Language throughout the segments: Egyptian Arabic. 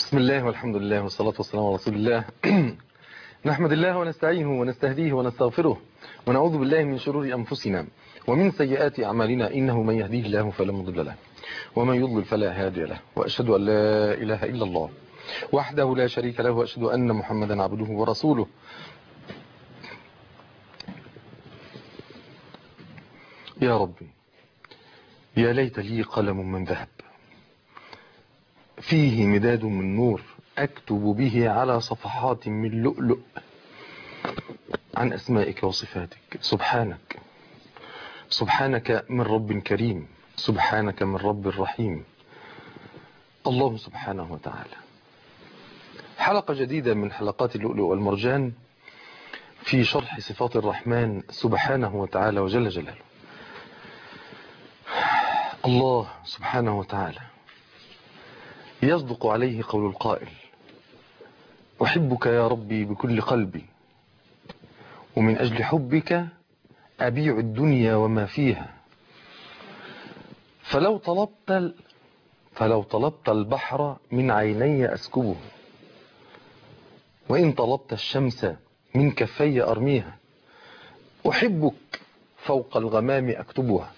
بسم الله والحمد لله والصلاة والسلام على رسول الله نحمد الله ونستعينه ونستهديه ونستغفره ونعوذ بالله من شرور أنفسنا ومن سيئات أعمالنا إنه من يهديه الله فلا مضل له ومن يضلل فلا هادي له وأشهد أن لا إله إلا الله وحده لا شريك له وأشهد أن محمدا عبده ورسوله يا ربي يا ليت لي قلم من ذهب فيه مداد من نور أكتب به على صفحات من لؤلؤ عن أسمائك وصفاتك سبحانك سبحانك من رب كريم سبحانك من رب رحيم الله سبحانه وتعالى حلقة جديدة من حلقات اللؤلؤ والمرجان في شرح صفات الرحمن سبحانه وتعالى وجل جلاله الله سبحانه وتعالى يصدق عليه قول القائل أحبك يا ربي بكل قلبي ومن أجل حبك أبيع الدنيا وما فيها فلو طلبت فلو طلبت البحر من عيني أسكبه وإن طلبت الشمس من كفي أرميها أحبك فوق الغمام أكتبها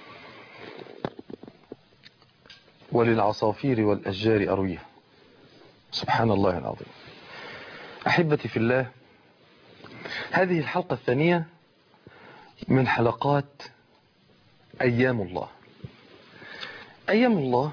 وللعصافير والأشجار أرويها سبحان الله العظيم أحبتي في الله هذه الحلقة الثانية من حلقات أيام الله أيام الله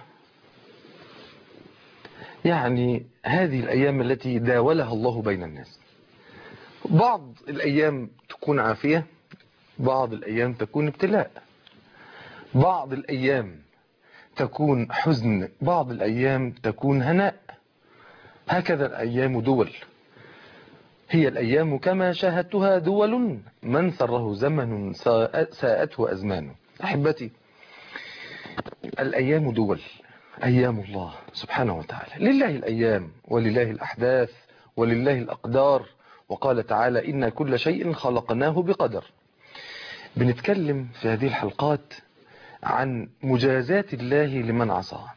يعني هذه الأيام التي داولها الله بين الناس بعض الأيام تكون عافية بعض الأيام تكون ابتلاء بعض الأيام تكون حزن بعض الأيام تكون هناء هكذا الأيام دول هي الأيام كما شاهدتها دول من سره زمن ساءته أزمان أحبتي الأيام دول أيام الله سبحانه وتعالى لله الأيام ولله الأحداث ولله الأقدار وقال تعالى إن كل شيء خلقناه بقدر بنتكلم في هذه الحلقات عن مجازات الله لمن عصاه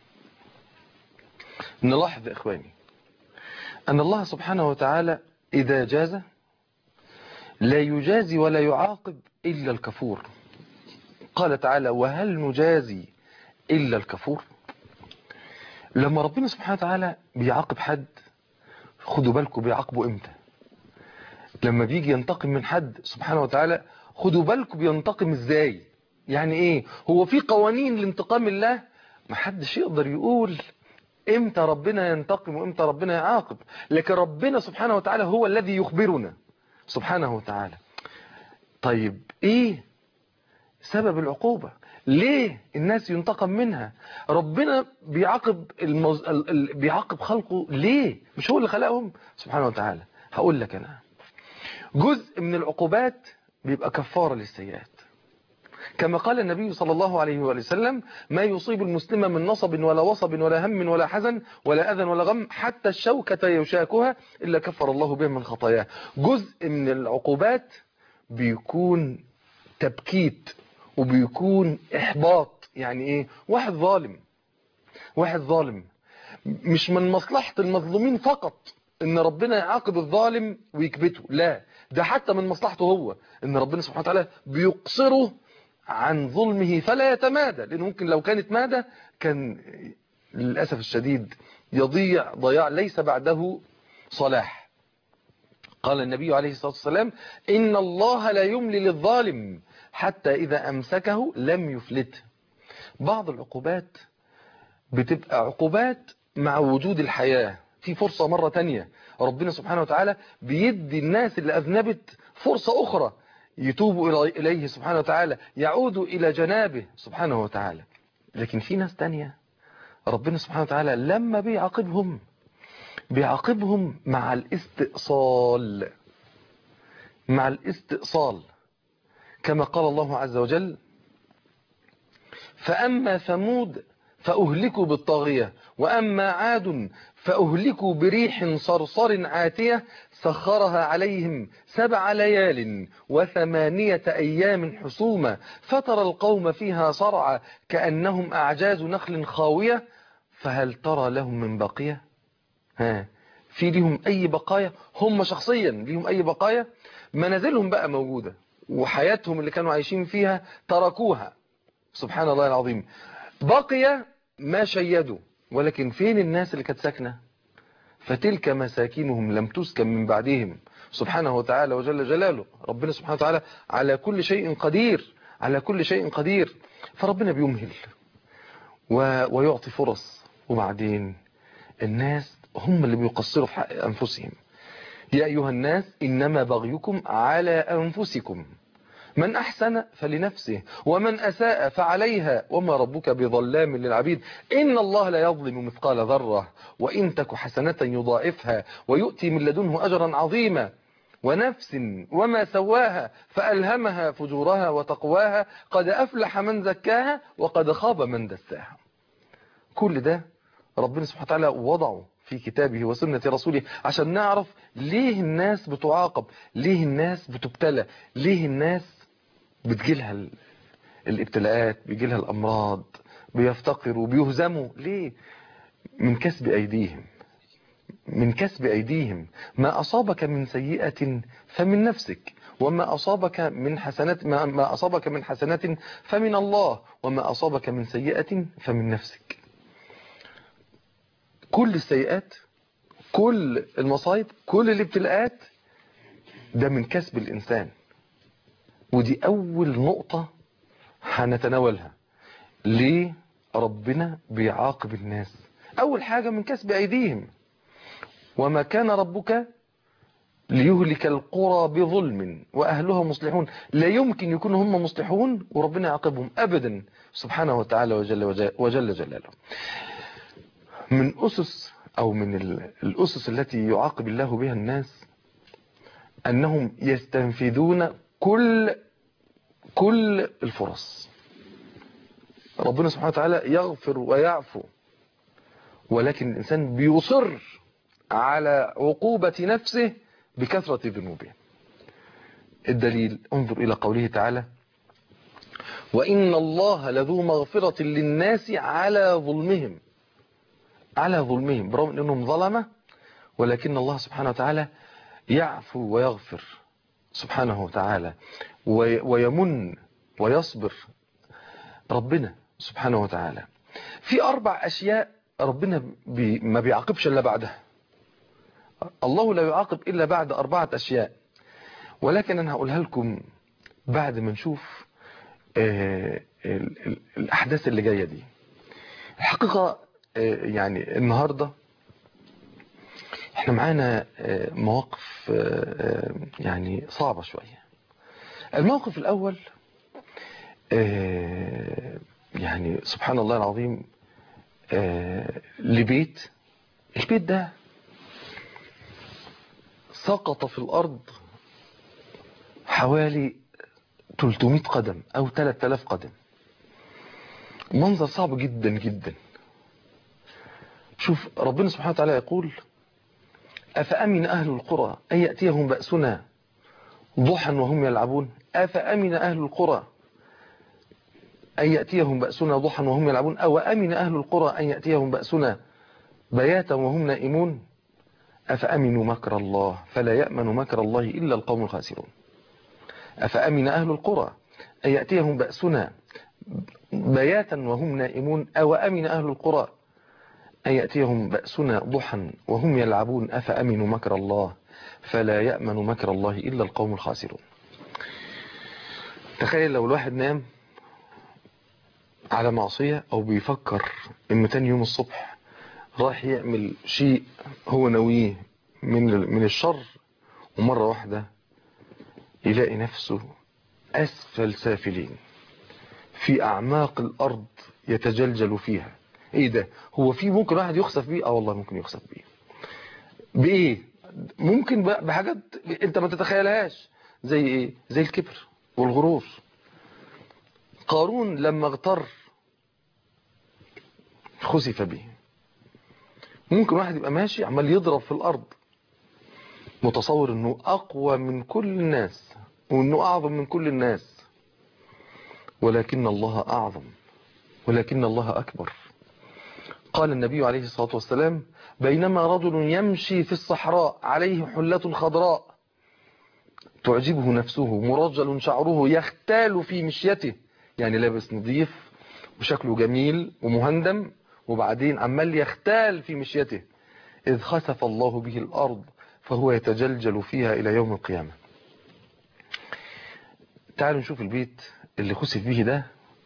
نلاحظ يا إخواني أن الله سبحانه وتعالى إذا جاز لا يجازي ولا يعاقب إلا الكفور قال تعالى وهل نجازي إلا الكفور لما ربنا سبحانه وتعالى بيعاقب حد خدوا بالكم بيعاقبوا امتى لما بيجي ينتقم من حد سبحانه وتعالى خدوا بالكم بينتقم ازاي يعني ايه هو في قوانين لانتقام الله محدش يقدر يقول امتى ربنا ينتقم وامتى ربنا يعاقب لكن ربنا سبحانه وتعالى هو الذي يخبرنا سبحانه وتعالى طيب ايه سبب العقوبة ليه الناس ينتقم منها ربنا بيعاقب الموز... ال... ال... بيعاقب خلقه ليه مش هو اللي خلقهم سبحانه وتعالى هقول لك انا جزء من العقوبات بيبقى كفارة للسيئات كما قال النبي صلى الله عليه وآله وسلم ما يصيب المسلم من نصب ولا وصب ولا هم ولا حزن ولا أذى ولا غم حتى الشوكة يشاكها إلا كفر الله به من خطاياه جزء من العقوبات بيكون تبكيت وبيكون إحباط يعني إيه واحد ظالم واحد ظالم مش من مصلحة المظلومين فقط ان ربنا يعاقب الظالم ويكبته لا ده حتى من مصلحته هو ان ربنا سبحانه وتعالى بيقصره عن ظلمه فلا يتمادى لأنه ممكن لو كانت مادة كان للأسف الشديد يضيع ضياع ليس بعده صلاح قال النبي عليه الصلاة والسلام إن الله لا يملي للظالم حتى إذا أمسكه لم يفلته بعض العقوبات بتبقى عقوبات مع وجود الحياة في فرصة مرة تانية ربنا سبحانه وتعالى بيدي الناس اللي أذنبت فرصة أخرى يتوبوا إليه سبحانه وتعالى يعودوا إلى جنابه سبحانه وتعالى لكن في ناس تانية ربنا سبحانه وتعالى لما بيعاقبهم بيعاقبهم مع الاستئصال مع الاستئصال كما قال الله عز وجل فأما ثمود فأهلكوا بالطاغية وأما عاد فأهلكوا بريح صرصر عاتية سخرها عليهم سبع ليال وثمانية أيام حسوما فترى القوم فيها صرعى كأنهم أعجاز نخل خاوية فهل ترى لهم من بقية ها في ليهم اي بقايا هم شخصيا ليهم اي بقايا منازلهم بقى موجودة وحياتهم اللي كانوا عايشين فيها تركوها سبحان الله العظيم بقي ما شيدوا ولكن فين الناس اللي كانت ساكنة فتلك مساكنهم لم تسكن من بعدهم سبحانه وتعالى وجل جلاله ربنا سبحانه وتعالى على كل شيء قدير على كل شيء قدير فربنا بيمهل و... ويعطي فرص وبعدين الناس هم اللي بيقصروا في حق أنفسهم يا أيها الناس إنما بغيكم على أنفسكم من أحسن فلنفسه ومن أساء فعليها وما ربك بظلام للعبيد إن الله لا يظلم مثقال ذرة وإن تك حسنة يضاعفها ويؤتي من لدنه أجرا عظيما ونفس وما سواها فألهمها فجورها وتقواها قد أفلح من زكاها وقد خاب من دساها كل ده ربنا سبحانه وتعالى وضعه في كتابه وسنة رسوله عشان نعرف ليه الناس بتعاقب ليه الناس بتبتلى ليه الناس بتجيلها ال- الابتلاءات بيجيلها الأمراض بيفتقروا بيهزموا ليه من كسب أيديهم من كسب أيديهم ما أصابك من سيئة فمن نفسك وما أصابك من حسنات ما ما أصابك من حسنات فمن الله وما أصابك من سيئة فمن نفسك كل السيئات كل المصايب كل الابتلاءات ده من كسب الإنسان ودي أول نقطة هنتناولها ليه ربنا بيعاقب الناس أول حاجة من كسب أيديهم وما كان ربك ليهلك القرى بظلم وأهلها مصلحون لا يمكن يكون هم مصلحون وربنا يعاقبهم أبدا سبحانه وتعالى وجل, وجل, وجل جلاله من أسس أو من ال- الأسس التي يعاقب الله بها الناس أنهم يستنفذون كل كل الفرص ربنا سبحانه وتعالى يغفر ويعفو ولكن الإنسان بيصر على عقوبة نفسه بكثرة ذنوبه الدليل انظر إلى قوله تعالى وإن الله لذو مغفرة للناس على ظلمهم على ظلمهم برغم أنهم ظلمة ولكن الله سبحانه وتعالى يعفو ويغفر سبحانه وتعالى وي- ويمن ويصبر ربنا سبحانه وتعالى في أربع أشياء ربنا بي ما بيعاقبش إلا بعدها الله لا يعاقب إلا بعد أربعة أشياء ولكن أنا هقولها لكم بعد ما نشوف آه، ال- ال- الأحداث اللي جاية دي الحقيقة آه، يعني النهاردة احنا معانا آه، مواقف آه، آه، يعني صعبة شوية الموقف الأول آه، يعني سبحان الله العظيم آه، لبيت البيت ده سقط في الأرض حوالي 300 قدم أو 3000 قدم منظر صعب جدا جدا شوف ربنا سبحانه وتعالى يقول أفأمن أهل القرى أن يأتيهم بأسنا ضحى وهم يلعبون أفأمن أهل القرى أن يأتيهم بأسنا ضحى وهم يلعبون أو أمن أهل القرى أن يأتيهم بأسنا بياتا وهم نائمون أفأمنوا مكر الله فلا يأمن مكر الله إلا القوم الخاسرون أفأمن أهل القرى أن يأتيهم بأسنا بياتا وهم نائمون أو أمن أهل القرى أن يأتيهم بأسنا ضحى وهم يلعبون أفأمنوا مكر الله فلا يأمن مكر الله إلا القوم الخاسرون تخيل لو الواحد نام على معصية أو بيفكر إنه تاني يوم الصبح راح يعمل شيء هو ناويه من من الشر ومرة واحدة يلاقي نفسه أسفل سافلين في أعماق الأرض يتجلجل فيها إيه ده هو في ممكن واحد يخسف بيه آه والله ممكن يخسف بيه بإيه ممكن ب- بحاجات أنت ما تتخيلهاش زي إيه زي الكبر والغرور قارون لما اغتر خسف به ممكن واحد يبقى ماشي عمال يضرب في الأرض متصور انه اقوى من كل الناس وانه اعظم من كل الناس ولكن الله اعظم ولكن الله اكبر قال النبي عليه الصلاة والسلام بينما رجل يمشي في الصحراء عليه حلة خضراء تعجبه نفسه مرجل شعره يختال في مشيته يعني لابس نظيف وشكله جميل ومهندم وبعدين عمال يختال في مشيته إذ خسف الله به الأرض فهو يتجلجل فيها إلى يوم القيامة تعالوا نشوف البيت اللي خسف به ده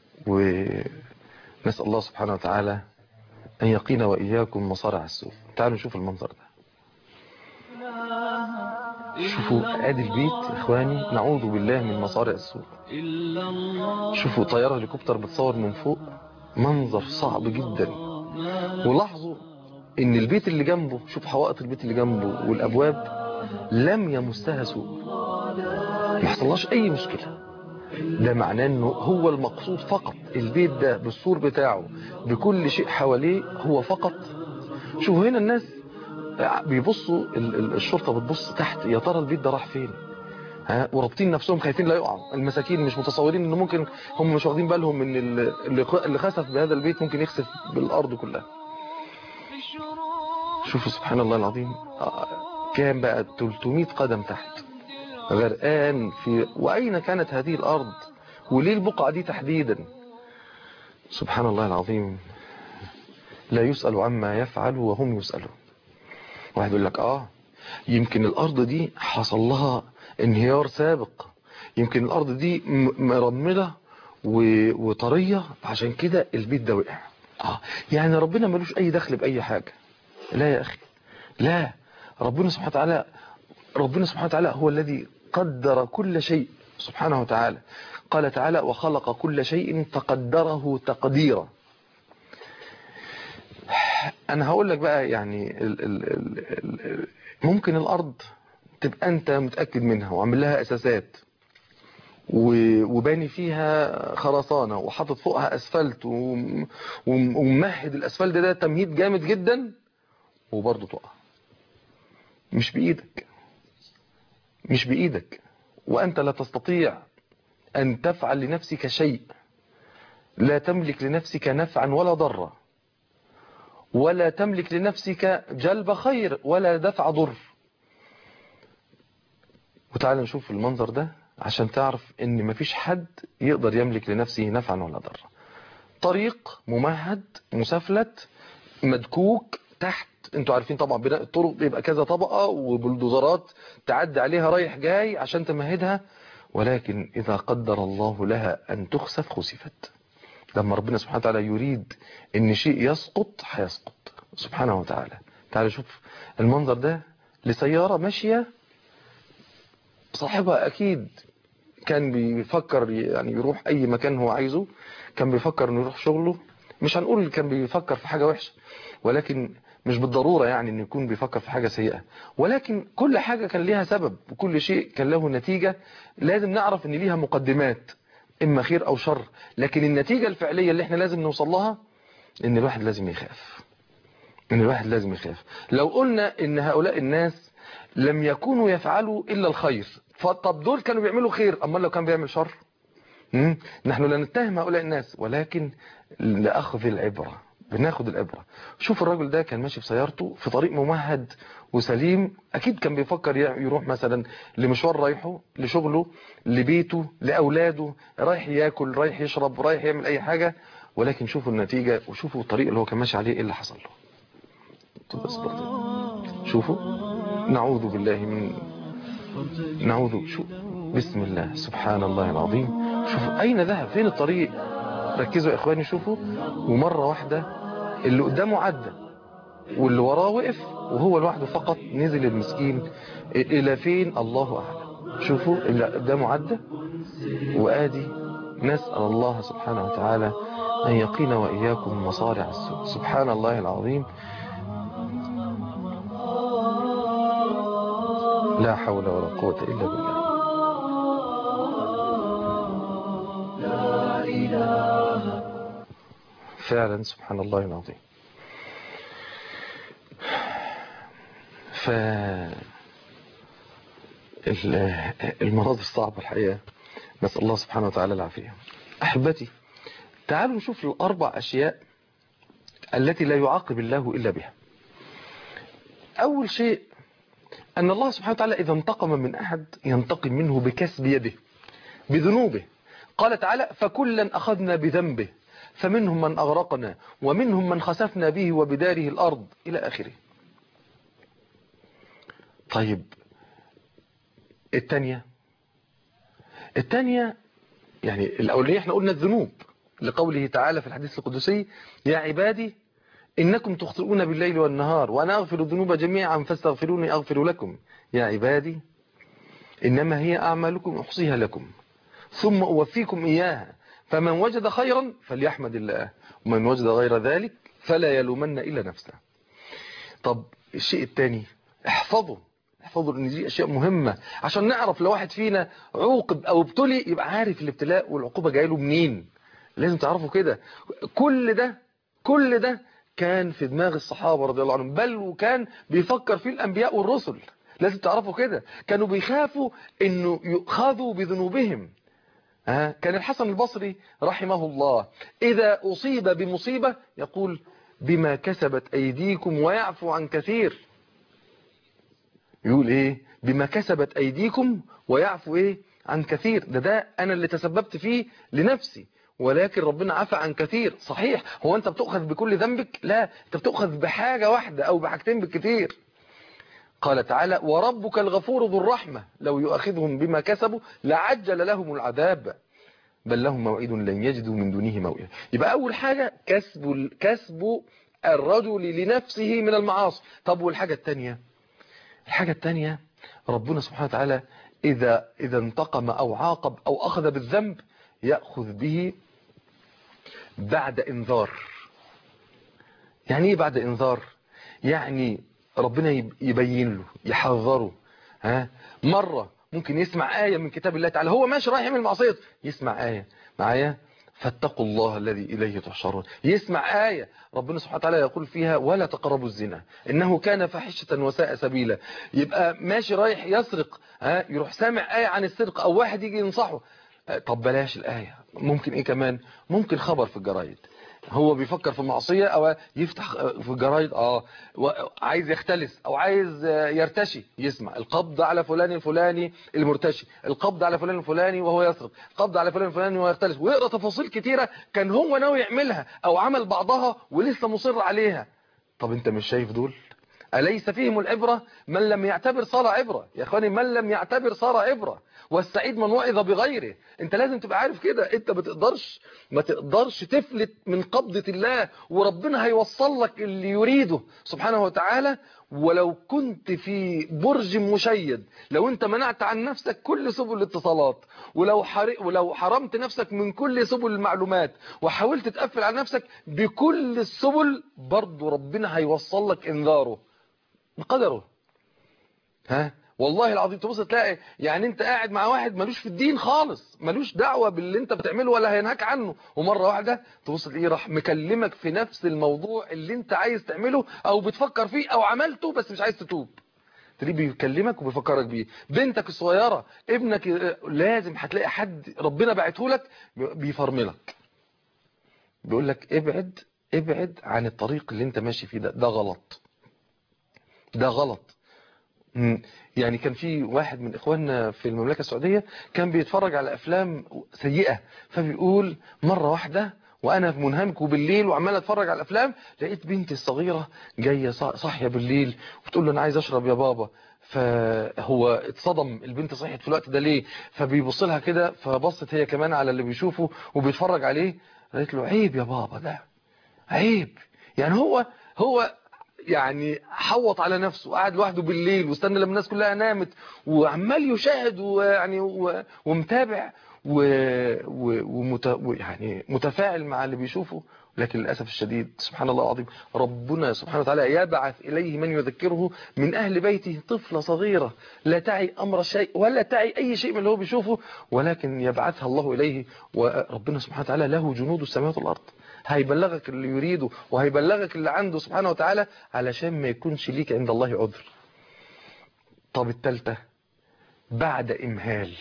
ونسأل الله سبحانه وتعالى أن يقينا وإياكم مصارع السوء تعالوا نشوف المنظر ده شوفوا ادي البيت اخواني نعوذ بالله من مصارع السوء شوفوا طيارة هليكوبتر بتصور من فوق منظر صعب جدا ولاحظوا ان البيت اللي جنبه شوف حوائط البيت اللي جنبه والابواب لم يمسها سوء ما حصلهاش اي مشكلة ده معناه انه هو المقصود فقط البيت ده بالسور بتاعه بكل شيء حواليه هو فقط شوفوا هنا الناس بيبصوا الشرطة بتبص تحت يا ترى البيت ده راح فين ها ورابطين نفسهم خايفين لا يقعوا المساكين مش متصورين انه ممكن هم مش واخدين بالهم ان اللي خسف بهذا البيت ممكن يخسف بالارض كلها شوفوا سبحان الله العظيم كان بقى 300 قدم تحت غرقان في واين كانت هذه الارض وليه البقعة دي تحديدا سبحان الله العظيم لا يسأل عما يفعل وهم يسألون واحد يقول لك اه يمكن الارض دي حصل لها انهيار سابق يمكن الارض دي مرملة وطرية عشان كده البيت ده وقع اه يعني ربنا ملوش اي دخل باي حاجة لا يا اخي لا ربنا سبحانه وتعالى ربنا سبحانه وتعالى هو الذي قدر كل شيء سبحانه وتعالى قال تعالى وخلق كل شيء فقدره تقديرا انا هقول لك بقى يعني ال ال ال ممكن الارض تبقى انت متأكد منها وعامل لها اساسات وباني فيها خرسانة وحاطط فوقها اسفلت وممهد الاسفلت ده تمهيد جامد جدا وبرضه تقع مش بايدك مش بايدك وانت لا تستطيع ان تفعل لنفسك شيء لا تملك لنفسك نفعا ولا ضرا ولا تملك لنفسك جلب خير ولا دفع ضر وتعالى نشوف المنظر ده عشان تعرف ان مفيش حد يقدر يملك لنفسه نفعا ولا ضرا طريق ممهد مسفلت مدكوك تحت انتوا عارفين طبعا بناء الطرق بيبقى كذا طبقة وبلدوزرات تعدي عليها رايح جاي عشان تمهدها ولكن إذا قدر الله لها أن تخسف خسفت لما ربنا سبحانه وتعالى يريد ان شيء يسقط هيسقط سبحانه وتعالى تعالى شوف المنظر ده لسيارة ماشية صاحبها اكيد كان بيفكر يعني يروح اي مكان هو عايزه كان بيفكر انه يروح شغله مش هنقول كان بيفكر في حاجة وحشة ولكن مش بالضرورة يعني انه يكون بيفكر في حاجة سيئة ولكن كل حاجة كان ليها سبب وكل شيء كان له نتيجة لازم نعرف ان ليها مقدمات اما خير او شر لكن النتيجة الفعلية اللي احنا لازم نوصل لها ان الواحد لازم يخاف ان الواحد لازم يخاف لو قلنا ان هؤلاء الناس لم يكونوا يفعلوا الا الخير فطب دول كانوا بيعملوا خير اما لو كان بيعمل شر مم؟ نحن لا نتهم هؤلاء الناس ولكن لأخذ العبرة بناخد العبرة شوف الراجل ده كان ماشي بسيارته في طريق ممهد وسليم أكيد كان بيفكر يروح مثلا لمشوار رايحه لشغله لبيته لأولاده رايح ياكل رايح يشرب رايح يعمل أي حاجة ولكن شوفوا النتيجة وشوفوا الطريق اللي هو كان ماشي عليه إيه اللي حصل له شوفوا نعوذ بالله من نعوذ شو بسم الله سبحان الله العظيم شوفوا أين ذهب فين الطريق ركزوا يا إخواني شوفوا ومرة واحدة اللي قدامه عدى واللي وراه وقف وهو لوحده فقط نزل المسكين إلى فين الله أعلم شوفوا اللي قدامه عدى وآدي نسأل الله سبحانه وتعالى أن يقينا وإياكم مصارع السوء سبحان الله العظيم لا حول ولا قوة إلا بالله فعلا سبحان الله العظيم ف المناظر الصعبة الحقيقة نسأل الله سبحانه وتعالى العافية أحبتي تعالوا نشوف الأربع أشياء التي لا يعاقب الله إلا بها أول شيء أن الله سبحانه وتعالى إذا انتقم من أحد ينتقم منه بكسب يده بذنوبه قال تعالى فكلا أخذنا بذنبه فمنهم من أغرقنا ومنهم من خسفنا به وبداره الأرض إلى آخره طيب الثانية الثانية يعني الأولية احنا قلنا الذنوب لقوله تعالى في الحديث القدسي يا عبادي إنكم تخطئون بالليل والنهار وأنا أغفر الذنوب جميعا فاستغفروني أغفر لكم يا عبادي إنما هي أعمالكم أحصيها لكم ثم أوفيكم إياها فمن وجد خيرا فليحمد الله ومن وجد غير ذلك فلا يلومن إلا نفسه طب الشيء الثاني احفظوا احفظوا ان دي اشياء مهمة عشان نعرف لو واحد فينا عوقب او ابتلي يبقى عارف الابتلاء والعقوبة جاي له منين لازم تعرفوا كده كل ده كل ده كان في دماغ الصحابة رضي الله عنهم بل وكان بيفكر فيه الانبياء والرسل لازم تعرفوا كده كانوا بيخافوا انه يؤخذوا بذنوبهم ها كان الحسن البصري رحمه الله إذا أصيب بمصيبة يقول بما كسبت أيديكم ويعفو عن كثير يقول إيه بما كسبت أيديكم ويعفو إيه عن كثير ده ده أنا اللي تسببت فيه لنفسي ولكن ربنا عفى عن كثير صحيح هو أنت بتأخذ بكل ذنبك لا أنت بتأخذ بحاجة واحدة أو بحاجتين بالكثير قال تعالى وربك الغفور ذو الرحمة لو يؤخذهم بما كسبوا لعجل لهم العذاب بل لهم موعد لن يجدوا من دونه موئلا يبقى أول حاجة كسب كسب الرجل لنفسه من المعاصي طب والحاجة الثانية الحاجة الثانية ربنا سبحانه وتعالى إذا, إذا انتقم أو عاقب أو أخذ بالذنب يأخذ به بعد إنذار يعني إيه بعد إنذار يعني ربنا يبين له يحذره ها مرة ممكن يسمع آية من كتاب الله تعالى هو ماشي رايح يعمل معصية يسمع آية معايا فاتقوا الله الذي إليه تحشرون يسمع آية ربنا سبحانه وتعالى يقول فيها ولا تقربوا الزنا إنه كان فاحشة وساء سبيلا يبقى ماشي رايح يسرق ها يروح سامع آية عن السرقة أو واحد يجي ينصحه طب بلاش الآية ممكن إيه كمان ممكن خبر في الجرايد هو بيفكر في معصية او يفتح في الجرايد اه عايز يختلس او عايز يرتشي يسمع القبض على فلان الفلاني المرتشي القبض على فلان الفلاني وهو يسرق القبض على فلان الفلاني وهو يختلس ويقرا تفاصيل كتيرة كان هو ناوي يعملها او عمل بعضها ولسه مصر عليها طب انت مش شايف دول أليس فيهم العبرة من لم يعتبر صار عبرة يا اخواني من لم يعتبر صار عبرة والسعيد من وعظ بغيره انت لازم تبقى عارف كده انت ما تقدرش ما تقدرش تفلت من قبضة الله وربنا هيوصل لك اللي يريده سبحانه وتعالى ولو كنت في برج مشيد لو انت منعت عن نفسك كل سبل الاتصالات ولو حر... ولو حرمت نفسك من كل سبل المعلومات وحاولت تقفل على نفسك بكل السبل برضه ربنا هيوصل لك انذاره بقدره ها والله العظيم تبص تلاقي يعني انت قاعد مع واحد ملوش في الدين خالص ملوش دعوة باللي انت بتعمله ولا هينهاك عنه ومرة واحدة تبص تلاقيه راح مكلمك في نفس الموضوع اللي انت عايز تعمله او بتفكر فيه او عملته بس مش عايز تتوب تلاقيه بيكلمك وبيفكرك بيه بنتك الصغيرة ابنك لازم هتلاقي حد ربنا بعته لك بيفرملك بيقول لك ابعد ابعد عن الطريق اللي انت ماشي فيه ده ده غلط ده غلط يعني كان في واحد من اخواننا في المملكة السعودية كان بيتفرج على افلام سيئة فبيقول مرة واحدة وانا منهمك وبالليل وعمال اتفرج على الافلام لقيت بنتي الصغيرة جاية صاحية بالليل وبتقول له انا عايز اشرب يا بابا فهو اتصدم البنت صحيت في الوقت ده ليه فبيبص لها كده فبصت هي كمان على اللي بيشوفه وبيتفرج عليه قالت له عيب يا بابا ده عيب يعني هو هو يعني حوط على نفسه قاعد لوحده بالليل واستنى لما الناس كلها نامت وعمال يشاهد ويعني ومتابع ومت يعني متفاعل مع اللي بيشوفه لكن للأسف الشديد سبحان الله العظيم ربنا سبحانه وتعالى يبعث إليه من يذكره من أهل بيته طفلة صغيرة لا تعي أمر شيء ولا تعي أي شيء من اللي هو بيشوفه ولكن يبعثها الله إليه وربنا سبحانه وتعالى له جنود السماوات والأرض هيبلغك اللي يريده وهيبلغك اللي عنده سبحانه وتعالى علشان ما يكونش ليك عند الله عذر طب التالتة بعد إمهال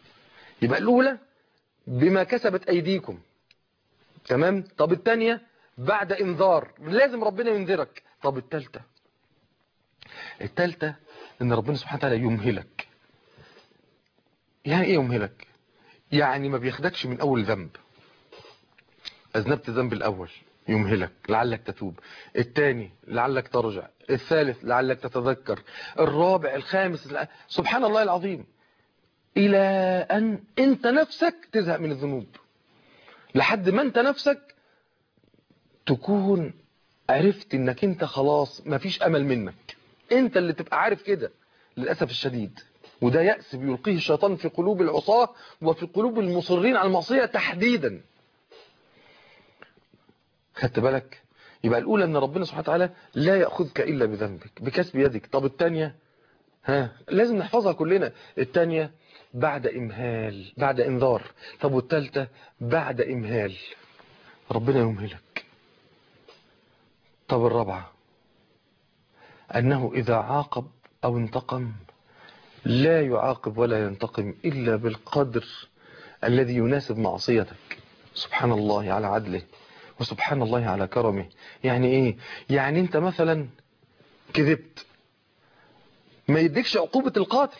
يبقى الأولى بما كسبت أيديكم تمام طب الثانية بعد انذار لازم ربنا ينذرك طب التالتة التالتة ان ربنا سبحانه وتعالى يمهلك يعني ايه يمهلك يعني ما بياخدكش من اول ذنب اذنبت ذنب الاول يمهلك لعلك تتوب الثاني لعلك ترجع الثالث لعلك تتذكر الرابع الخامس سبحان الله العظيم الى ان انت نفسك تزهق من الذنوب لحد ما انت نفسك تكون عرفت انك انت خلاص مفيش امل منك انت اللي تبقى عارف كده للأسف الشديد وده يأس بيلقيه الشيطان في قلوب العصاة وفي قلوب المصرين على المعصية تحديدا خدت بالك يبقى الأولى أن ربنا سبحانه وتعالى لا يأخذك إلا بذنبك بكسب يدك طب الثانية ها لازم نحفظها كلنا الثانية بعد إمهال بعد إنذار طب والثالثة بعد إمهال ربنا يمهلك طب الرابعة أنه إذا عاقب أو انتقم لا يعاقب ولا ينتقم إلا بالقدر الذي يناسب معصيتك سبحان الله على عدله وسبحان الله على كرمه يعني إيه يعني أنت مثلا كذبت ما يديكش عقوبة القاتل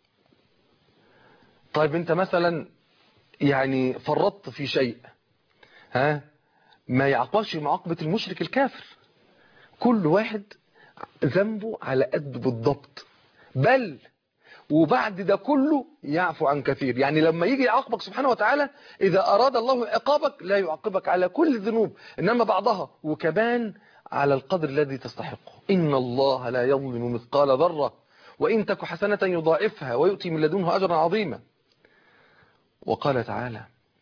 طيب أنت مثلا يعني فرطت في شيء ها ما يعاقبش معاقبة المشرك الكافر كل واحد ذنبه على قد بالضبط بل وبعد ده كله يعفو عن كثير يعني لما يجي يعاقبك سبحانه وتعالى إذا أراد الله عقابك لا يعاقبك على كل الذنوب إنما بعضها وكمان على القدر الذي تستحقه إن الله لا يظلم مثقال ذرة وإن تك حسنة يضاعفها ويؤتي من لدنه أجرا عظيما وقال تعالى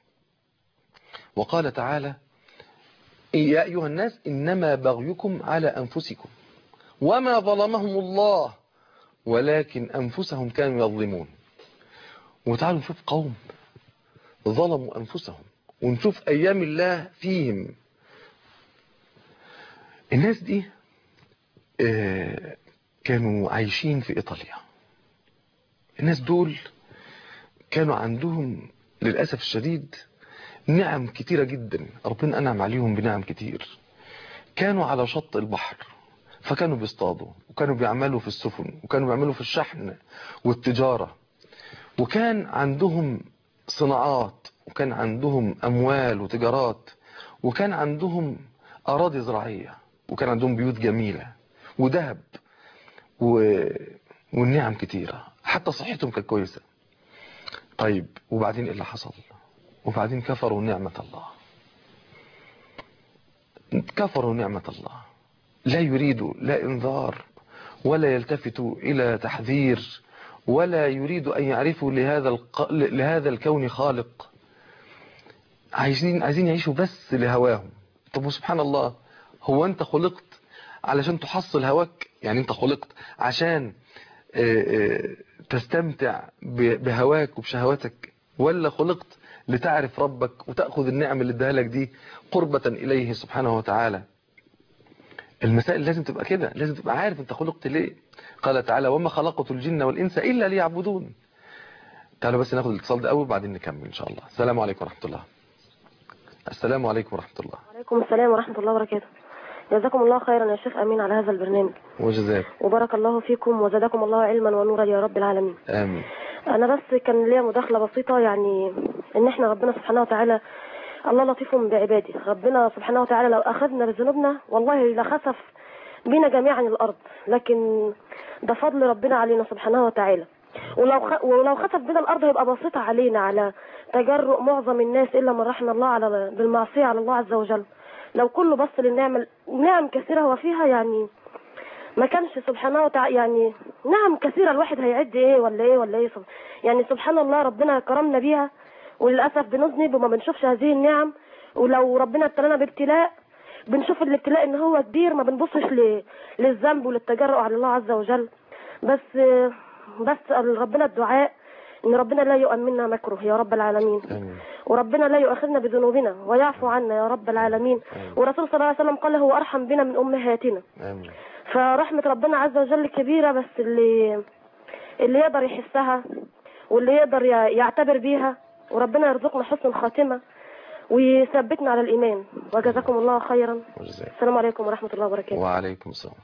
وقال تعالى يا أيها الناس إنما بغيكم على أنفسكم وما ظلمهم الله ولكن أنفسهم كانوا يظلمون وتعالوا نشوف قوم ظلموا أنفسهم ونشوف أيام الله فيهم الناس دي كانوا عايشين في إيطاليا الناس دول كانوا عندهم للأسف الشديد نعم كتيرة جدا ربنا أنعم عليهم بنعم كتير كانوا على شط البحر فكانوا بيصطادوا وكانوا بيعملوا في السفن وكانوا بيعملوا في الشحن والتجارة وكان عندهم صناعات وكان عندهم أموال وتجارات وكان عندهم أراضي زراعية وكان عندهم بيوت جميلة وذهب و... والنعم كتيرة حتى صحتهم كانت كويسة طيب وبعدين ايه اللي حصل وبعدين كفروا نعمة الله كفروا نعمة الله لا يريدوا لا انذار ولا يلتفتوا إلى تحذير ولا يريد أن يعرفوا لهذا الق... لهذا الكون خالق عايزين عايزين يعيشوا بس لهواهم طب وسبحان الله هو أنت خلقت علشان تحصل هواك يعني أنت خلقت عشان تستمتع بهواك وبشهواتك ولا خلقت لتعرف ربك وتأخذ النعم اللي اداها لك دي قربة إليه سبحانه وتعالى المسائل لازم تبقى كده لازم تبقى عارف انت خلقت ليه قال تعالى وما خلقت الجن والإنس إلا ليعبدون تعالوا بس ناخد الاتصال ده أول بعدين نكمل إن شاء الله السلام عليكم ورحمة الله السلام عليكم ورحمة الله وعليكم السلام ورحمة الله وبركاته جزاكم الله خيرا يا شيخ أمين على هذا البرنامج وجزاك وبارك الله فيكم وزادكم الله علما ونورا يا رب العالمين آمين أنا بس كان ليا مداخلة بسيطة يعني إن إحنا ربنا سبحانه وتعالى الله لطيف بعباده ربنا سبحانه وتعالى لو أخذنا بذنوبنا والله لخسف بنا جميعا الأرض لكن ده فضل ربنا علينا سبحانه وتعالى ولو خ... ولو خسف بنا الأرض هيبقى بسيطة علينا على تجرؤ معظم الناس إلا من رحم الله على بالمعصية على الله عز وجل لو كله بص للنعم نعم كثيرة هو فيها يعني ما كانش سبحانه وتعالى يعني نعم كثيرة الواحد هيعد ايه ولا ايه ولا ايه يعني سبحان الله ربنا كرمنا بيها وللأسف بنذنب وما بنشوفش هذه النعم ولو ربنا ابتلانا بابتلاء بنشوف الابتلاء ان هو كبير ما بنبصش ل... للذنب وللتجرؤ على الله عز وجل بس بس ربنا الدعاء ان ربنا لا يؤمننا مكره يا رب العالمين آمين وربنا لا يؤاخذنا بذنوبنا ويعفو عنا يا رب العالمين آمين. ورسول صلى الله عليه وسلم قال هو ارحم بنا من امهاتنا آمين فرحمة ربنا عز وجل كبيرة بس اللي اللي يقدر يحسها واللي يقدر ي- يعتبر بيها وربنا يرزقنا حسن الخاتمة وثبتنا على الإيمان وجزاكم الله خيرا وجزاك. السلام عليكم ورحمة الله وبركاته وعليكم السلام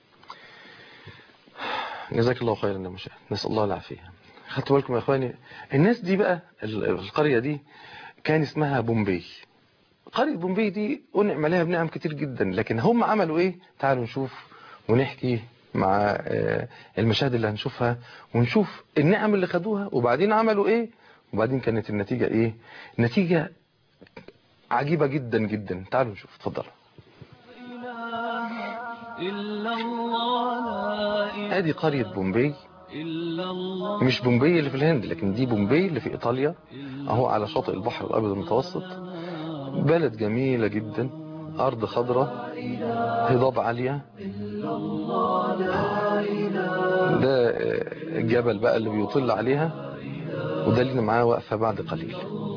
جزاك الله خيرا يا مشاهد نسأل الله العافية خدتوا بالكم يا اخواني الناس دي بقى ال- القرية دي كان اسمها بومبي قرية بومبي دي أنعم عليها بنعم كتير جدا لكن هم عملوا ايه تعالوا نشوف ونحكي مع آه، المشاهد اللي هنشوفها ونشوف النعم اللي خدوها وبعدين عملوا ايه وبعدين كانت النتيجة ايه نتيجة عجيبة جدا جدا تعالوا نشوف اتفضلوا إلا الله لا إله ادي قرية بومبي إلا الله مش بومبي اللي في الهند لكن دي بومبي اللي في ايطاليا اهو على شاطئ البحر الابيض المتوسط بلد جميلة جدا ارض خضراء هضاب عالية ده آه، الجبل بقى اللي بيطل عليها وده اللي معاه واقفة بعد قليل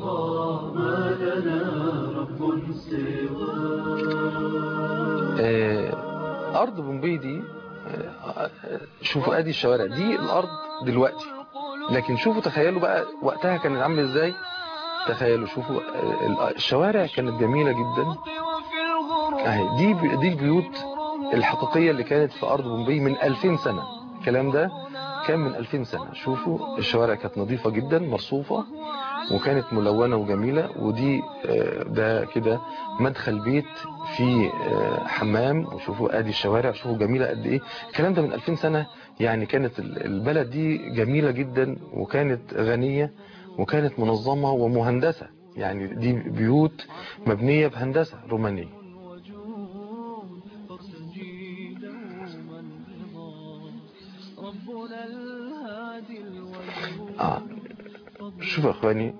آه، ارض بومبي دي آه، آه، شوفوا ادي الشوارع دي الارض دلوقتي لكن شوفوا تخيلوا بقى وقتها كانت عامله ازاي تخيلوا شوفوا آه، الشوارع كانت جميله جدا وفي الغروب اهي دي بي- دي البيوت الحقيقيه اللي كانت في ارض بومبي من 2000 سنه الكلام ده كان من 2000 سنه شوفوا الشوارع كانت نظيفه جدا مرصوفه وكانت ملونه وجميله ودي آه، ده كده مدخل بيت فيه آه، حمام وشوفوا ادي الشوارع شوفوا جميله قد ايه الكلام ده من 2000 سنه يعني كانت ال- البلد دي جميله جدا وكانت غنيه وكانت منظمه ومهندسه يعني دي بيوت مبنيه بهندسه رومانيه الوجود فاستجيب دوما رضا ربنا الهادي الوجود اه شوفوا يا اخواني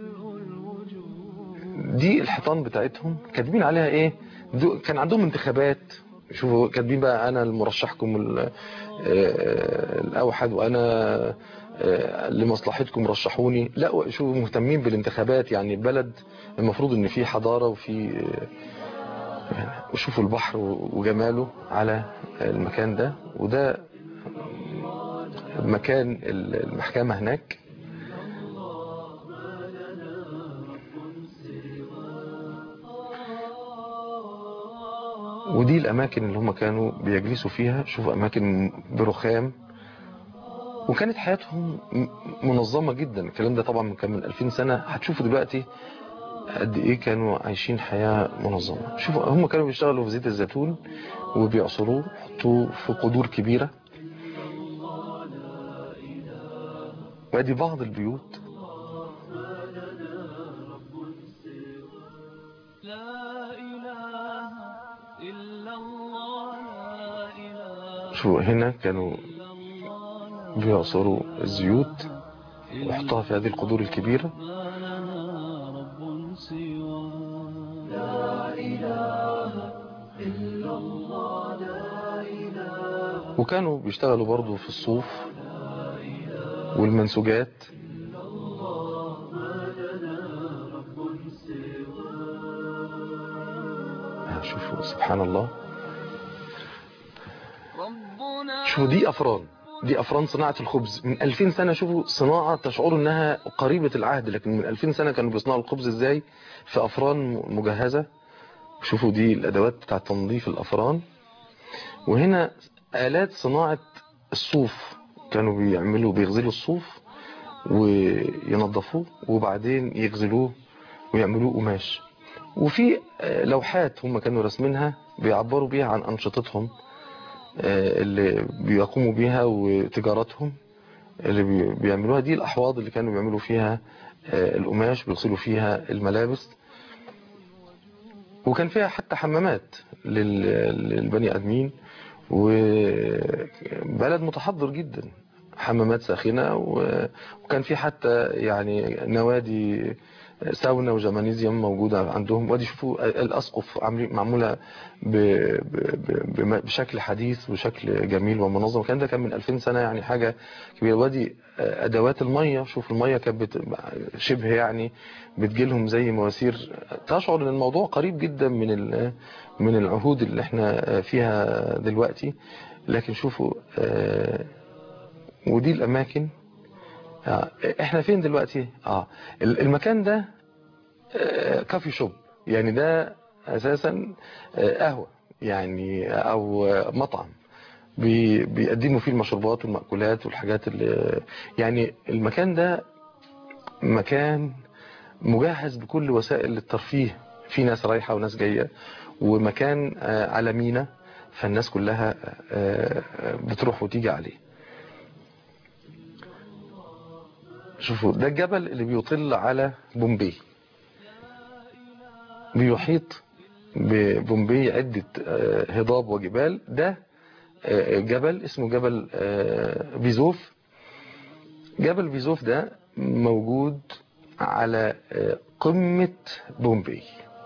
دي الحيطان بتاعتهم كاتبين عليها ايه دو كان عندهم انتخابات شوفوا كاتبين بقى انا المرشحكم ال- آه، الاوحد وانا آه، لمصلحتكم رشحوني لا شوفوا مهتمين بالانتخابات يعني البلد المفروض ان في حضارة وفي آه، يعني وشوفوا البحر وجماله على المكان ده وده مكان المحكمة هناك ودي الأماكن اللي هم كانوا بيجلسوا فيها شوفوا أماكن برخام وكانت حياتهم م- منظمة جدا الكلام ده طبعا كان من 2000 سنة هتشوفوا دلوقتي قد إيه كانوا عايشين حياة منظمة شوفوا هم كانوا بيشتغلوا في زيت الزيتون وبيعصروه يحطوه في قدور كبيرة وادي بعض البيوت لا إله إلا الله لا إله شو هنا كانوا إلا الله بيعصروا الزيوت ويحطوها في هذه القدور الكبيرة ما لنا رب سوى وكانوا بيشتغلوا برضو في الصوف والمنسوجات آه، شوفوا سبحان الله ربنا شوفوا دي أفران دي أفران صناعة الخبز من 2000 سنة شوفوا صناعة تشعروا إنها قريبة العهد لكن من 2000 سنة كانوا بيصنعوا الخبز إزاي في أفران مجهزة شوفوا دي الأدوات بتاعة تنظيف الأفران وهنا آلات صناعة الصوف كانوا بيعملوا بيغزلوا الصوف وينظفوه وبعدين يغزلوه ويعملوه قماش وفي آه، لوحات هم كانوا راسمينها بيعبروا بيها عن أنشطتهم آه، اللي بيقوموا بيها وتجارتهم اللي بي- بيعملوها دي الأحواض اللي كانوا بيعملوا فيها آه، القماش بيغسلوا فيها الملابس وكان فيها حتى حمامات لل- للبني آدمين وبلد متحضر جدا حمامات ساخنة و- وكان في حتى يعني نوادي ساونا وجمانيزيوم موجودة عندهم ودي شوفوا الأسقف عاملين معمولة ب- ب- ب- بم- بشكل حديث وشكل جميل ومنظم كان ده كان من 2000 سنة يعني حاجة كبيرة ودي أدوات المية شوف المية كانت بت- شبه يعني بتجيلهم زي مواسير تشعر ان الموضوع قريب جدا من ال- من العهود اللي احنا فيها دلوقتي لكن شوفوا آه، ودي الاماكن آه، احنا فين دلوقتي اه ال- المكان ده آه، كافي شوب يعني ده اساسا آه، قهوة يعني او آه، مطعم بي- بيقدموا فيه المشروبات والمأكولات والحاجات اللي يعني المكان ده مكان مجهز بكل وسائل الترفيه في ناس رايحة وناس جاية ومكان آه، على مينا فالناس كلها آه، آه، بتروح وتيجي عليه شوفوا ده الجبل اللي بيطل على بومبي بيحيط ببومبي عدة آه، هضاب وجبال ده آه، جبل اسمه جبل آه، فيزوف جبل فيزوف ده موجود على آه، قمة بومبي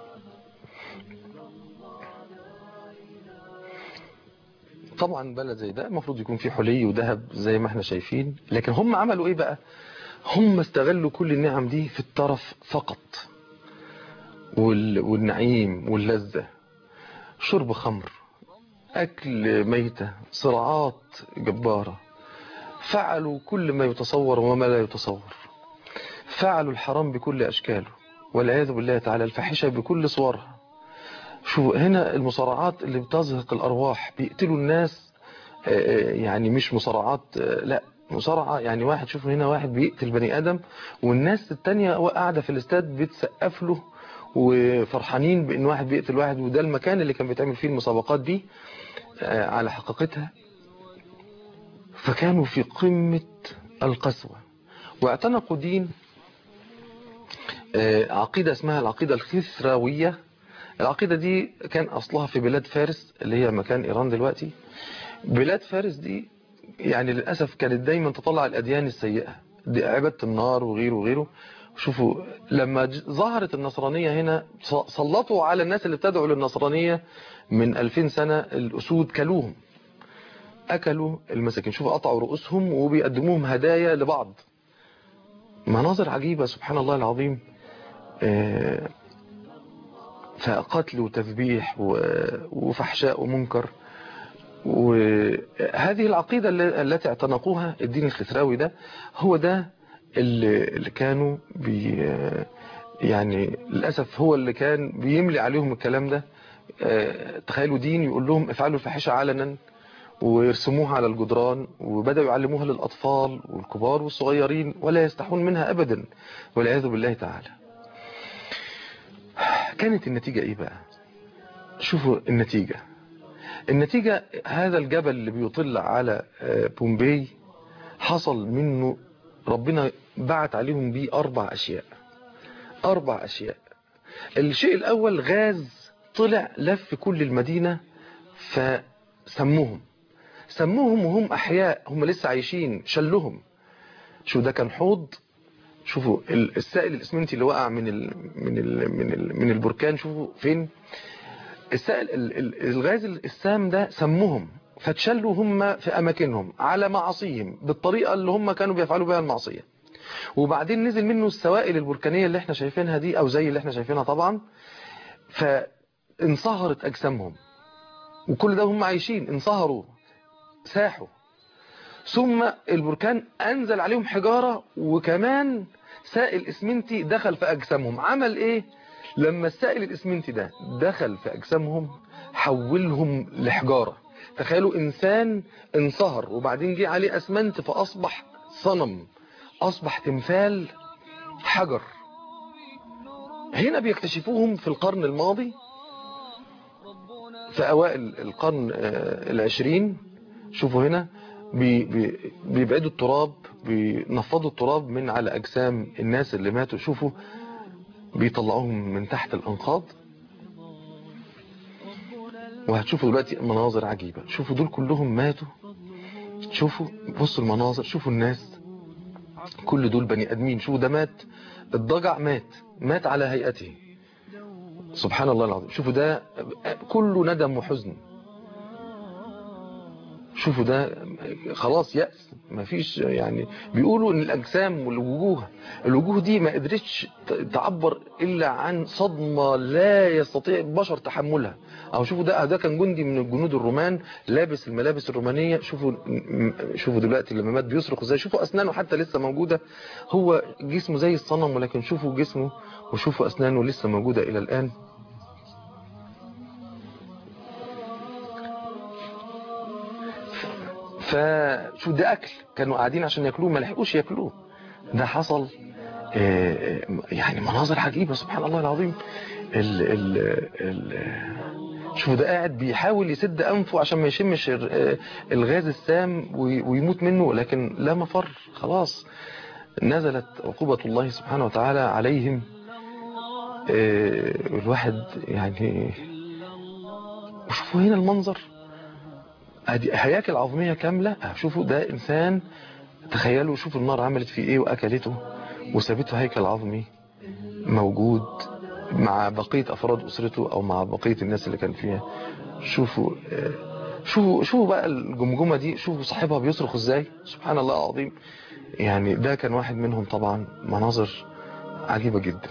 طبعا بلد زي ده المفروض يكون فيه حلي وذهب زي ما احنا شايفين لكن هم عملوا ايه بقى هم استغلوا كل النعم دي في الطرف فقط وال... والنعيم واللذة شرب خمر أكل ميتة صراعات جبارة فعلوا كل ما يتصور وما لا يتصور فعلوا الحرام بكل أشكاله والعياذ بالله تعالى الفاحشة بكل صورها شو هنا المصارعات اللي بتزهق الأرواح بيقتلوا الناس آه، آه، يعني مش مصارعات آه، لا مصارعة يعني واحد شوفوا هنا واحد بيقتل بني آدم والناس التانية قاعدة في الاستاد بتسقف له وفرحانين بان واحد بيقتل واحد وده المكان اللي كان بيتعمل فيه المسابقات دي آه، على حقيقتها فكانوا في قمة القسوة واعتنقوا دين آه، عقيدة اسمها العقيدة الخسراوية العقيدة دي كان أصلها في بلاد فارس اللي هي مكان إيران دلوقتي بلاد فارس دي يعني للأسف كانت دايما تطلع الأديان السيئة دي عبادة النار وغيره وغيره شوفوا لما ج- ظهرت النصرانية هنا ص- سلطوا على الناس اللي بتدعوا للنصرانية من 2000 سنة الأسود كلوهم أكلوا المساكين شوفوا قطعوا رؤوسهم وبيقدموهم هدايا لبعض مناظر عجيبة سبحان الله العظيم آه، فقتل وتذبيح و- وفحشاء ومنكر وهذه العقيدة الل- التي اعتنقوها الدين الخسراوي ده هو ده اللي اللي كانوا بي يعني للأسف هو اللي كان بيملي عليهم الكلام ده آه، تخيلوا دين يقول لهم افعلوا الفاحشة علنا ويرسموها على الجدران وبدأوا يعلموها للأطفال والكبار والصغيرين ولا يستحون منها أبدا والعياذ بالله تعالى كانت النتيجة ايه بقى شوفوا النتيجة النتيجة هذا الجبل اللي بيطل على آه، بومبي حصل منه ربنا بعت عليهم بيه أربع أشياء أربع أشياء الشيء الأول غاز طلع لف كل المدينة فسموهم سموهم وهم أحياء هم لسه عايشين شلهم شو ده كان حوض شوفوا ال- السائل الاسمنتي اللي وقع من ال من ال من ال من البركان شوفوا فين السائل ال- ال- الغاز السام ده سموهم فتشلوا هم في اماكنهم على معاصيهم بالطريقه اللي هم كانوا بيفعلوا بها المعصيه وبعدين نزل منه السوائل البركانيه اللي احنا شايفينها دي او زي اللي احنا شايفينها طبعا فانصهرت اجسامهم وكل ده هم عايشين انصهروا ساحوا ثم البركان انزل عليهم حجاره وكمان سائل اسمنتي دخل في اجسامهم عمل ايه لما السائل الاسمنتي ده دخل في اجسامهم حولهم لحجاره تخيلوا انسان انصهر وبعدين جه عليه اسمنت فاصبح صنم اصبح تمثال حجر هنا بيكتشفوهم في القرن الماضي في اوائل القرن آه، العشرين شوفوا هنا بي بي بيبعدوا التراب بينفضوا التراب من على اجسام الناس اللي ماتوا شوفوا بيطلعوهم من تحت الانقاض وهتشوفوا دلوقتي مناظر عجيبة شوفوا دول كلهم ماتوا شوفوا بصوا المناظر شوفوا الناس كل دول بني ادمين شوفوا ده مات الضجع مات مات على هيئته سبحان الله العظيم شوفوا ده كله ندم وحزن شوفوا ده خلاص يأس مفيش يعني بيقولوا ان الاجسام والوجوه الوجوه دي ما قدرتش ت- تعبر الا عن صدمة لا يستطيع البشر تحملها او شوفوا ده ده كان جندي من الجنود الرومان لابس الملابس الرومانية شوفوا م- شوفوا دلوقتي لما مات بيصرخ ازاي شوفوا اسنانه حتى لسه موجودة هو جسمه زي الصنم ولكن شوفوا جسمه وشوفوا اسنانه لسه موجودة الى الان فشو ده اكل كانوا قاعدين عشان ياكلوه ما لحقوش ياكلوه ده حصل آه، يعني مناظر عجيبة سبحان الله العظيم ال ال ال شوفوا ده قاعد بيحاول يسد انفه عشان ما يشمش ال- آه، الغاز السام وي- ويموت منه لكن لا مفر خلاص نزلت عقوبة الله سبحانه وتعالى عليهم آه، الواحد يعني وشوفوا هنا المنظر ادي هياكل عظمية كاملة شوفوا ده انسان تخيلوا شوفوا النار عملت فيه ايه واكلته وسابته هيكل عظمي موجود مع بقية افراد اسرته او مع بقية الناس اللي كان فيها شوفوا آه، شوفوا شوفوا بقى الجمجمة دي شوفوا صاحبها بيصرخ ازاي سبحان الله العظيم يعني ده كان واحد منهم طبعا مناظر عجيبة جدا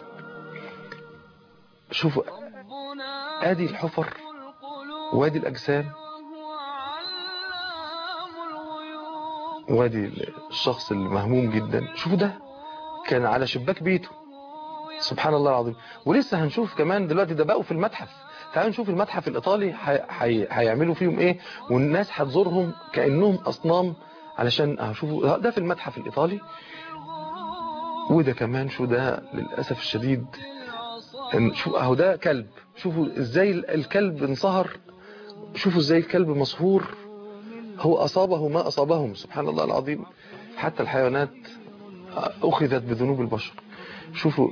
شوفوا ربنا ادي الحفر القلوب وادي الاجسام وهو علام الغيوب وادي الشخص المهموم جدا شوفوا ده كان على شباك بيته سبحان الله العظيم ولسه هنشوف كمان دلوقتي ده بقوا في المتحف تعالوا نشوف المتحف الإيطالي هي- هي- هيعملوا فيهم إيه والناس هتزورهم كأنهم أصنام علشان هشوفوا ده في المتحف الإيطالي وده كمان شو ده للأسف الشديد إن- شو أهو ده كلب شوفوا إزاي ال- الكلب انصهر شوفوا إزاي الكلب مصهور هو أصابه ما أصابهم سبحان الله العظيم حتى الحيوانات أخذت بذنوب البشر شوفوا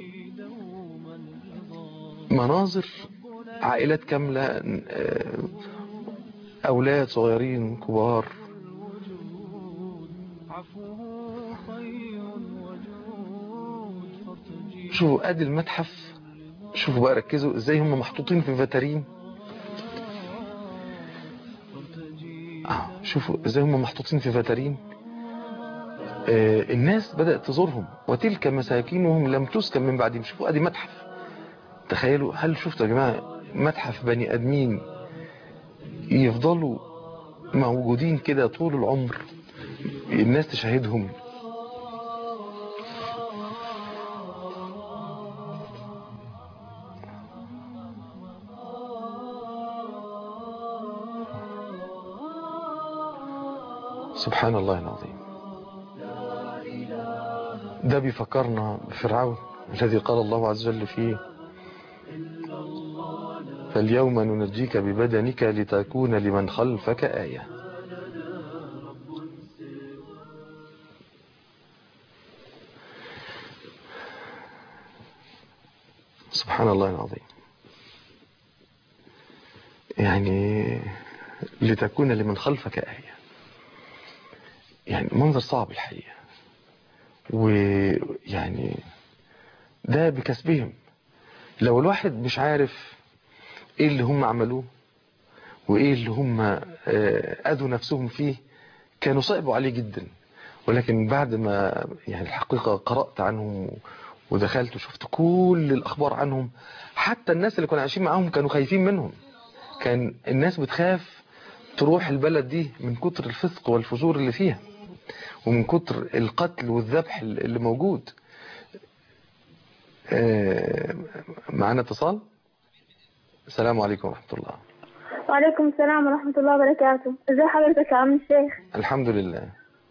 مناظر عائلات كاملة آه، أولاد صغيرين كبار عفوه خير وجود فارتجي شوفوا ادي المتحف شوفوا بقى ركزوا ازاي هم محطوطين في فاترين آه شوفوا ازاي هم محطوطين في فاترين آه الناس بدأت تزورهم وتلك مساكنهم لم تسكن من بعدهم شوفوا ادي متحف تخيلوا هل شفتوا يا جماعة متحف بني ادمين يفضلوا موجودين كده طول العمر الناس تشاهدهم سبحان الله العظيم ده بيفكرنا بفرعون الذي قال الله عز وجل فيه فاليوم ننجيك ببدنك لتكون لمن خلفك آية سبحان الله العظيم يعني لتكون لمن خلفك آية يعني منظر صعب الحقيقة ويعني ده بكسبهم لو الواحد مش عارف ايه اللي هم عملوه وايه اللي هم آه، اذوا نفسهم فيه كانوا صعبوا عليه جدا ولكن بعد ما يعني الحقيقة قرأت عنهم ودخلت وشفت كل الأخبار عنهم حتى الناس اللي كانوا عايشين معاهم كانوا خايفين منهم كان الناس بتخاف تروح البلد دي من كتر الفسق والفجور اللي فيها ومن كتر القتل والذبح اللي موجود آه، معانا اتصال السلام عليكم ورحمة الله وعليكم السلام ورحمة الله وبركاته ازي حضرتك يا عم الشيخ الحمد لله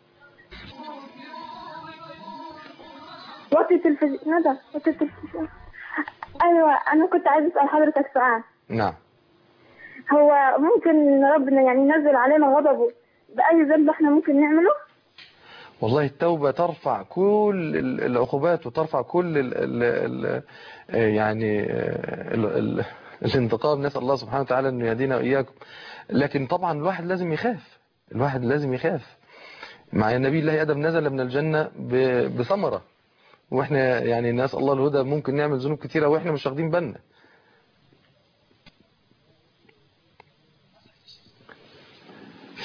وطي التلفزيون ندى وطي التلفزيون ايوه انا كنت عايز اسال حضرتك سؤال نعم هو ممكن ربنا يعني ينزل علينا غضبه باي ذنب احنا ممكن نعمله والله التوبة ترفع كل ال- العقوبات وترفع كل ال ال ال يعني ال ال الانتقام نسأل الله سبحانه وتعالى أن يهدينا وإياكم لكن طبعا الواحد لازم يخاف الواحد لازم يخاف مع النبي الله آدم نزل من الجنة ب- بثمرة واحنا يعني نسأل الله الهدى ممكن نعمل ذنوب كتيرة واحنا مش واخدين بالنا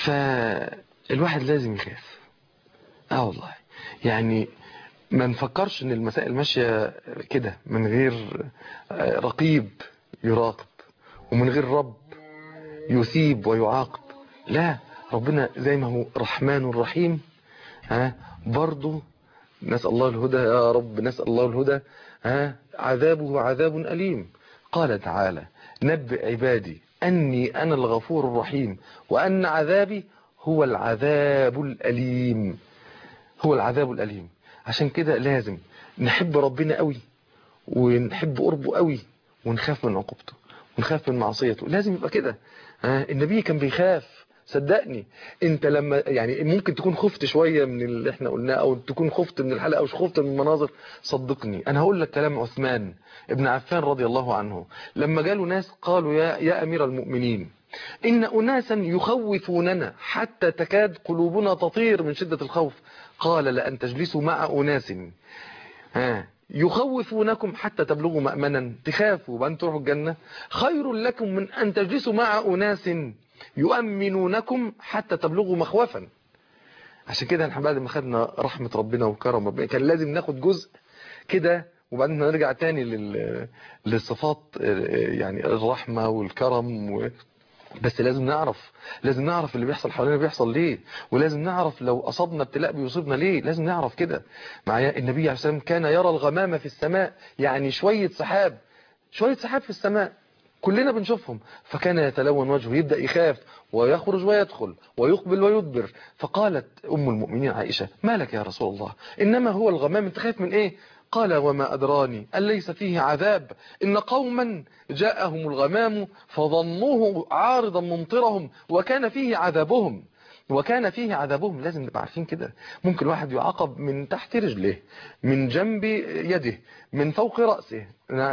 فالواحد لازم يخاف اه والله يعني ما نفكرش ان المسائل ماشية كده من غير آه، رقيب يراقب ومن غير رب يثيب ويعاقب لا ربنا زي ما هو رحمن رحيم ها برضه نسأل الله الهدى يا رب نسأل الله الهدى ها عذابه عذاب أليم قال تعالى نبئ عبادي أني أنا الغفور الرحيم وأن عذابي هو العذاب الأليم هو العذاب الأليم عشان كده لازم نحب ربنا قوي ونحب قربه قوي ونخاف من عقوبته ونخاف من معصيته لازم يبقى كده ها النبي كان بيخاف صدقني انت لما يعني ممكن تكون خفت شوية من اللي احنا قلناه او تكون خفت من الحلقة او خفت من المناظر صدقني انا هقول لك كلام عثمان ابن عفان رضي الله عنه لما جاله ناس قالوا يا, يا امير المؤمنين ان اناسا يخوفوننا حتى تكاد قلوبنا تطير من شدة الخوف قال لأن تجلسوا مع اناس ها يخوفونكم حتى تبلغوا مأمنا تخافوا وأن تروحوا الجنة خير لكم من أن تجلسوا مع أناس يؤمنونكم حتى تبلغوا مخوفا عشان كده احنا بعد ما خدنا رحمة ربنا وكرم ربنا كان لازم ناخد جزء كده وبعدين نرجع تاني لل... للصفات يعني الرحمة والكرم و... بس لازم نعرف لازم نعرف اللي بيحصل حوالينا بيحصل ليه ولازم نعرف لو أصابنا ابتلاء بيصيبنا ليه لازم نعرف كده معايا النبي عليه السلام كان يرى الغمامة في السماء يعني شوية سحاب شوية سحاب في السماء كلنا بنشوفهم فكان يتلون وجهه يبدأ يخاف ويخرج ويدخل ويقبل ويدبر فقالت أم المؤمنين عائشة ما لك يا رسول الله إنما هو الغمام انت خايف من إيه قال وما أدراني أن ليس فيه عذاب إن قوما جاءهم الغمام فظنوه عارضا ممطرهم وكان فيه عذابهم وكان فيه عذابهم لازم نبقى عارفين كده ممكن واحد يعاقب من تحت رجله من جنب يده من فوق رأسه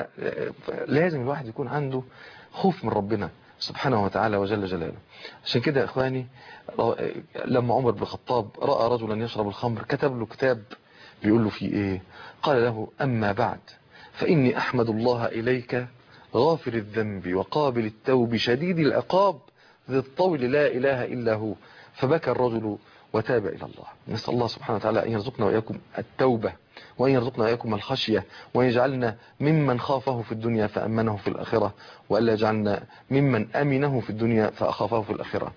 لازم الواحد يكون عنده خوف من ربنا سبحانه وتعالى وجل جلاله عشان كده يا إخواني لما عمر بن الخطاب رأى رجلا يشرب الخمر كتب له كتاب بيقول له فيه ايه قال له أما بعد فإني أحمد الله إليك غافر الذنب وقابل التوب شديد العقاب ذي الطول لا إله إلا هو فبكى الرجل وتاب إلى الله نسأل الله سبحانه وتعالى أن يرزقنا وإياكم التوبة وأن يرزقنا وإياكم الخشية وأن يجعلنا ممن خافه في الدنيا فأمنه في الآخرة وألا يجعلنا ممن أمنه في الدنيا فأخافه في الآخرة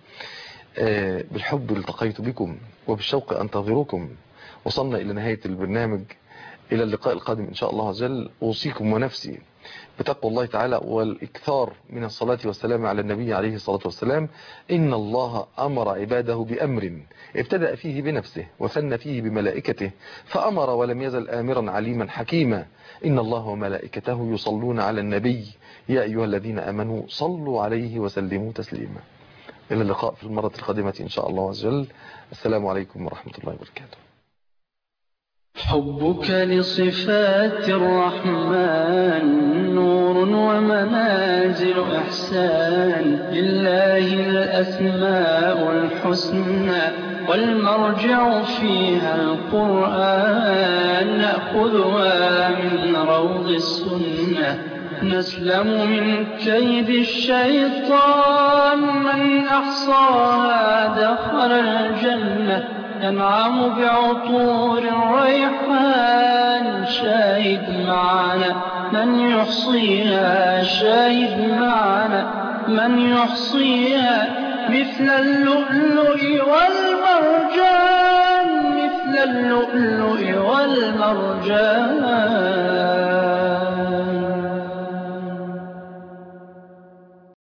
بالحب التقيت بكم وبالشوق أنتظركم وصلنا إلى نهاية البرنامج إلى اللقاء القادم إن شاء الله عز وجل أوصيكم ونفسي بتقوى الله تعالى والإكثار من الصلاة والسلام على النبي عليه الصلاة والسلام إن الله أمر عباده بأمر ابتدأ فيه بنفسه وثنى فيه بملائكته فأمر ولم يزل آمرا عليما حكيما إن الله وملائكته يصلون على النبي يا أيها الذين أمنوا صلوا عليه وسلموا تسليما إلى اللقاء في المرة القادمة إن شاء الله عز وجل السلام عليكم ورحمة الله وبركاته حبك لصفات الرحمن نور ومنازل إحسان لله الأسماء الحسنى والمرجع فيها القرآن نأخذها من روض السنة نسلم من كيد الشيطان من أحصاها دخل الجنة ينعم بعطور الريحان شاهد معنا من يحصيها شاهد معنا من يحصيها مثل اللؤلؤ والمرجان مثل اللؤلؤ والمرجان